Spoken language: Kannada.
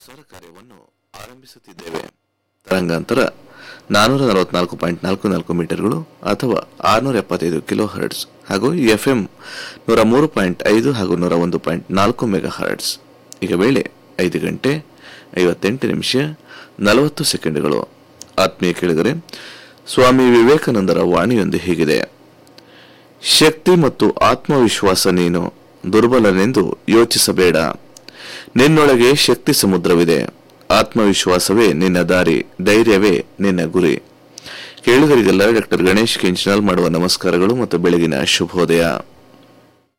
ಪ್ರಸಾರ ಕಾರ್ಯವನ್ನು ಆರಂಭಿಸುತ್ತಿದ್ದೇವೆ ತರಂಗಾಂತರ ನಾನ್ನೂರ ನಲವತ್ನಾಲ್ಕು ಪಾಯಿಂಟ್ ನಾಲ್ಕು ನಾಲ್ಕು ಮೀಟರ್ಗಳು ಅಥವಾ ಆರುನೂರ ಎಪ್ಪತ್ತೈದು ಕಿಲೋ ಹರ್ಟ್ಸ್ ಹಾಗೂ ಎಫ್ ಎಂ ನೂರ ಮೂರು ಪಾಯಿಂಟ್ ಐದು ಹಾಗೂ ನೂರ ಒಂದು ಪಾಯಿಂಟ್ ನಾಲ್ಕು ಮೆಗಾ ಹರ್ಟ್ಸ್ ಈಗ ವೇಳೆ ಐದು ಗಂಟೆ ಐವತ್ತೆಂಟು ನಿಮಿಷ ನಲವತ್ತು ಸೆಕೆಂಡ್ಗಳು ಆತ್ಮೀಯ ಕೇಳಿದರೆ ಸ್ವಾಮಿ ವಿವೇಕಾನಂದರ ವಾಣಿಯೊಂದು ಹೀಗಿದೆ ಶಕ್ತಿ ಮತ್ತು ಆತ್ಮವಿಶ್ವಾಸ ನೀನು ದುರ್ಬಲನೆಂದು ಯೋಚಿಸಬೇಡ ನಿನ್ನೊಳಗೆ ಶಕ್ತಿ ಸಮುದ್ರವಿದೆ ಆತ್ಮವಿಶ್ವಾಸವೇ ನಿನ್ನ ದಾರಿ ಧೈರ್ಯವೇ ನಿನ್ನ ಗುರಿ ಕೇಳುಗರಿಗೆಲ್ಲ ಡಾಕ್ಟರ್ ಗಣೇಶ್ ಕಿಂಚನಾಲ್ ಮಾಡುವ ನಮಸ್ಕಾರಗಳು ಮತ್ತು ಬೆಳಗಿನ ಶುಭೋದಯ